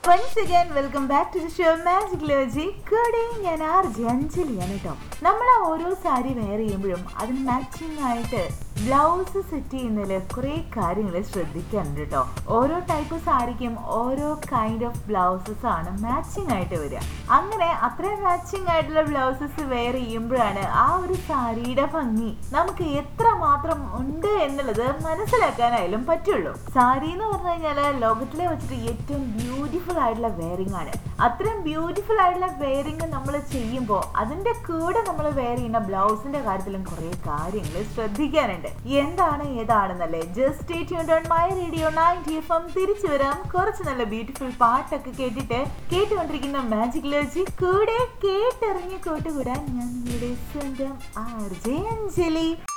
once again welcome back to the show magic ലോജി കൂടെ ഞാൻ ആർ ജെ അഞ്ജലിയാണ് കേട്ടോ നമ്മൾ ഓരോ സാരി വെയർ ചെയ്യുമ്പോഴും അതിന് മാച്ചിങ് ആയിട്ട് ബ്ലൗസ് സെറ്റ് ചെയ്യുന്നതിൽ കുറേ കാര്യങ്ങൾ ശ്രദ്ധിക്കാനുണ്ട് കേട്ടോ ഓരോ ടൈപ്പ് സാരിക്കും ഓരോ കൈൻഡ് ഓഫ് ബ്ലൗസസ് ആണ് മാച്ചിങ് ആയിട്ട് വരിക അങ്ങനെ അത്രയും മാച്ചിങ് ആയിട്ടുള്ള ബ്ലൗസസ് വെയർ ചെയ്യുമ്പോഴാണ് ആ ഒരു സാരിയുടെ ഭംഗി നമുക്ക് എത്ര മാത്രം ഉണ്ട് എന്നുള്ളത് മനസ്സിലാക്കാനായാലും പറ്റുള്ളൂ സാരി എന്ന് പറഞ്ഞു കഴിഞ്ഞാൽ ലോകത്തിലെ വെച്ചിട്ട് ഏറ്റവും ബ്യൂട്ടിഫുൾ ആയിട്ടുള്ള വെയറിംഗ് ആണ് അത്രയും ബ്യൂട്ടിഫുൾ ആയിട്ടുള്ള വെയറിംഗ് നമ്മൾ ചെയ്യുമ്പോൾ അതിന്റെ കൂടെ നമ്മൾ വെയർ ചെയ്യുന്ന ബ്ലൗസിന്റെ കാര്യത്തിലും കുറേ കാര്യങ്ങൾ ശ്രദ്ധിക്കാനുണ്ട് എന്താണ് ഏതാണെന്നല്ലേ just tune on my radio ninety F M തിരിച്ചു വരാം കുറച്ച് നല്ല ബ്യൂട്ടിഫുൾ പാട്ടൊക്കെ കേട്ടിട്ട് കേട്ടുകൊണ്ടിരിക്കുന്ന മാജിക് ലോജി കൂടെ കേട്ടെറിഞ്ഞ് കൂട്ടുകൂടാൻ ഞാൻ നിങ്ങളുടെ സ്വന്തം ആർ ജെ അഞ്ജലി